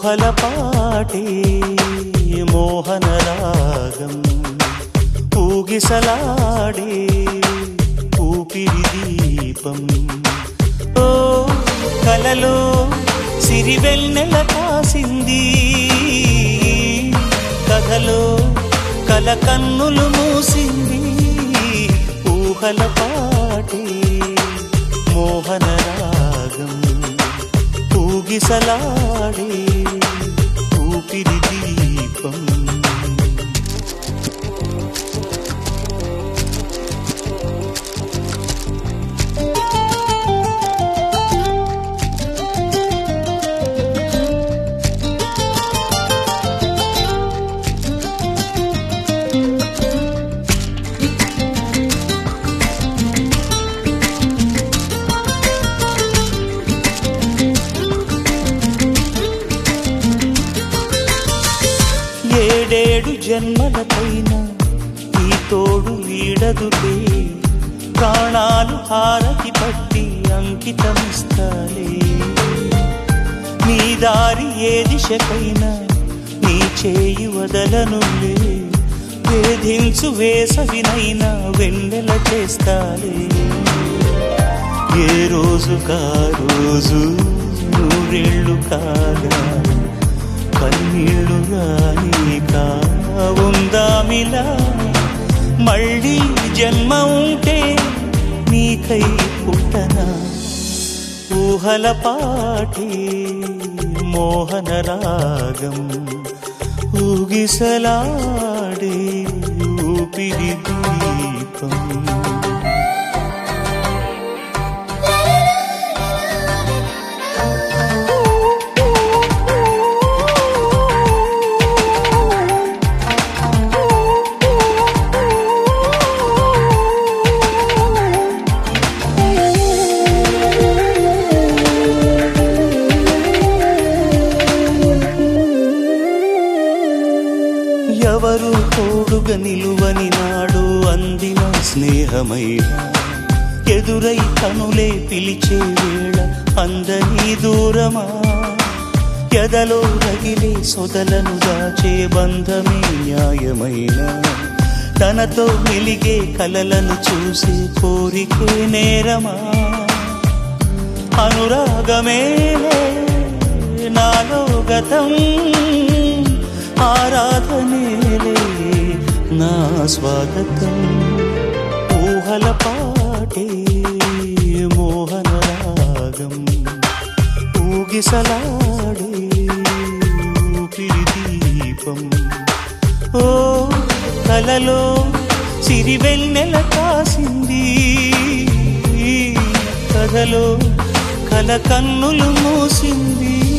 ఊహల పాటే మోహన రాగం ఊగిసలాడే ఊపిరి దీపం ఓ కలలో సిరివెన్నెల కాసింది కథలో కల కన్నులు మూసింది ఊహల పాటే మోహన రాగం ఊగిసలాడే ఊపిరి దీపం ఏడేడు జన్మలపైన ఈ తోడు వీడదులే ప్రాణాలు హారతి పట్టి అంకితమిస్తాలే నీ దారి ఏ దిశకైనా నీ చేయి వదలనులే వేధించు వేసవినైనా వెన్నెల చేస్తాలే ఏ రోజు కా రోజు నూరేళ్ళు కాగా కన్నీళ్ళు రాని ఉందామిలా మళ్ళీ జన్మ ఉంటే నీకై పుట్టనా ఊహల పాటే మోహన రాగం ఊగిసలాడే ఊపిరి దీపం ఎవరు తోడుగా నిలువని నాడు అందిన స్నేహమైన ఎదురై కనులే పిలిచే వేళ అందని దూరమా ఎదలో రగిలే సొదలను దాచే బంధమే న్యాయమైన తనతో వెలిగే కలలను చూసే కోరికే నేరమా అనురాగమే నాలో గతం ఆరాధనేలే నా స్వాగతం ఊహల పాటే మోహన రాగం ఊగిసలాడే ఊపిరి దీపం ఓ కలలో సిరివెన్నెల కాసింది కథలో కల కన్నులు మూసింది